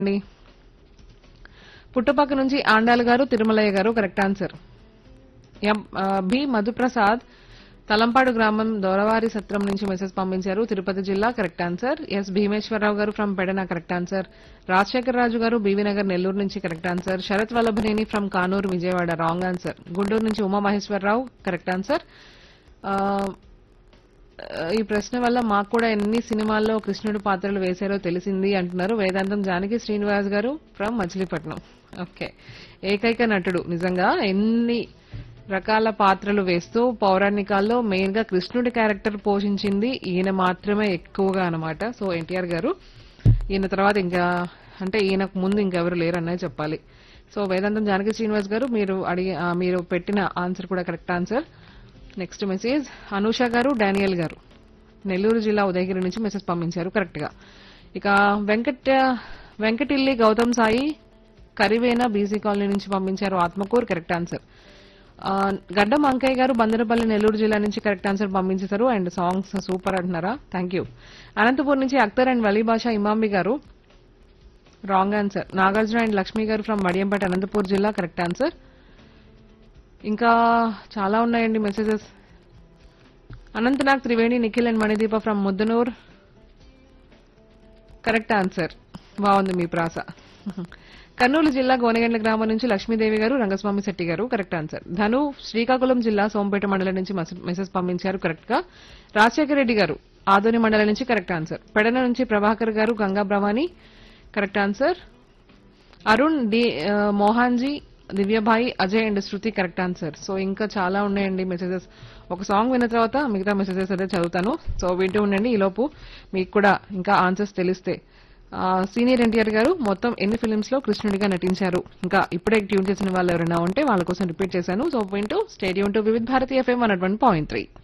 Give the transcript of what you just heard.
అండి పుట్టపక్క నుంచి ఆండాల్ గారు తిరుమలయ్య గారు కరెక్ట్ ఆన్సర్ ఎం ఆ, బి మధుప్రసాద్ తలంపాడు గ్రామం దొరవారి సత్రం నుంచి మెసేజ్ పంపించారు తిరుపతి జిల్లా correct answer S Bheemeswararao garu from Pedana correct answer Rajasekhar Raju garu B నగర్ Nagar Nellore correct answer Sarath Vallabhaneni from Kanuru Vijayawada wrong answer Guntur నుంచి ఉమామహేశ్వరరావు కరెక్ట్ ఆన్సర్ ఆ, ఈ ప్రశ్న వల్ల మాకు కూడా ఎన్ని సినిమాల్లో కృష్ణుడి పాత్రలు వేశారో తెలిసింది అంటున్నారు వేదాంతం జానకి శ్రీనివాస్ గారు ఫ్రమ్ మచిలీపట్నం ఓకే ఏకైక నటుడు నిజంగా ఎన్ని రకాల పాత్రలు వేస్తూ పౌరాణికాల్లో మెయిన్ గా కృష్ణుడి క్యారెక్టర్ పోషించింది ఈయన మాత్రమే ఎక్కువగా అన్నమాట సో ఎన్టీఆర్ గారు ఈయన తర్వాత ఇంకా అంటే ఈయనకు ముందు ఇంకెవరు లేరనే చెప్పాలి సో వేదాంతం జానకి శ్రీనివాస్ గారు మీరు అడిగి ఆ, మీరు పెట్టిన ఆన్సర్ కూడా correct answer next message Anusha garu Daniel గారు నెల్లూరు జిల్లా ఉదయగిరి నుంచి మెసేజ్ పంపించారు కరెక్ట్ గా ఇక వెంకట వెంకటిల్లి గౌతమ్ సాయి కరివేన బీసీ కాలనీ నుంచి పంపించారు ఆత్మకూరు కరెక్ట్ ఆన్సర్ ఆ, గడ్డం అంకయ్య గారు బందరపల్లి నెల్లూరు జిల్లా నుంచి కరెక్ట్ ఆన్సర్ పంపించేశారు అండ్ సాంగ్స్ సూపర్ అంటున్నారా థ్యాంక్ యూ అనంతపూర్ నుంచి Akhtar and Vali Basha Imambi garu wrong answer Nagarjuna and Lakshmi garu from మడియంపేట Anantapur జిల్లా కరెక్ట్ ఆన్సర్ ఇంకా చాలా ఉన్నాయండి messages Anantnag Triveni Nikhil and Manideepa from Muddanur correct answer బాగుంది మీ ప్రాస కర్నూలు జిల్లా గోనెగండ్ల గ్రామం నుంచి లక్ష్మీదేవి గారు రంగస్వామి శెట్టి గారు కరెక్ట్ ఆన్సర్ ధను శ్రీకాకుళం జిల్లా సోంపేట మండలం నుంచి మెస- మెసేజ్ పంపించారు కరెక్ట్ గా రాజశేఖర రెడ్డి గారు ఆదోని మండలం నుంచి కరెక్ట్ ఆన్సర్ పెడన నుంచి Prabhakar garu Ganga Brahmani correct answer Arun D ఆ, Mohanji Divyabhai Ajay and Shruti correct answer so ఇంకా చాలా ఉన్నాయండి మెసేజెస్ ఒక సాంగ్ విన్న తర్వాత మిగతా మెసేజెస్ అయితే చదువుతాను సో వింటూ ఉండండి ఈలోపు మీకు కూడా ఇంకా ఆన్సర్స్ తెలిస్తే ఆ, సీనియర్ ఎన్టీఆర్ గారు మొత్తం ఎన్ని ఫిల్మ్స్ లో కృష్ణుడిగా నటించారు ఇంకా ఇప్పుడే ట్యూన్ చేసిన వాళ్ళు ఎవరైనా ఉంటే వాళ్ళ కోసం రిపీట్ చేశాను సో వింటూ stay tuned to Vividh Bharati FM one point three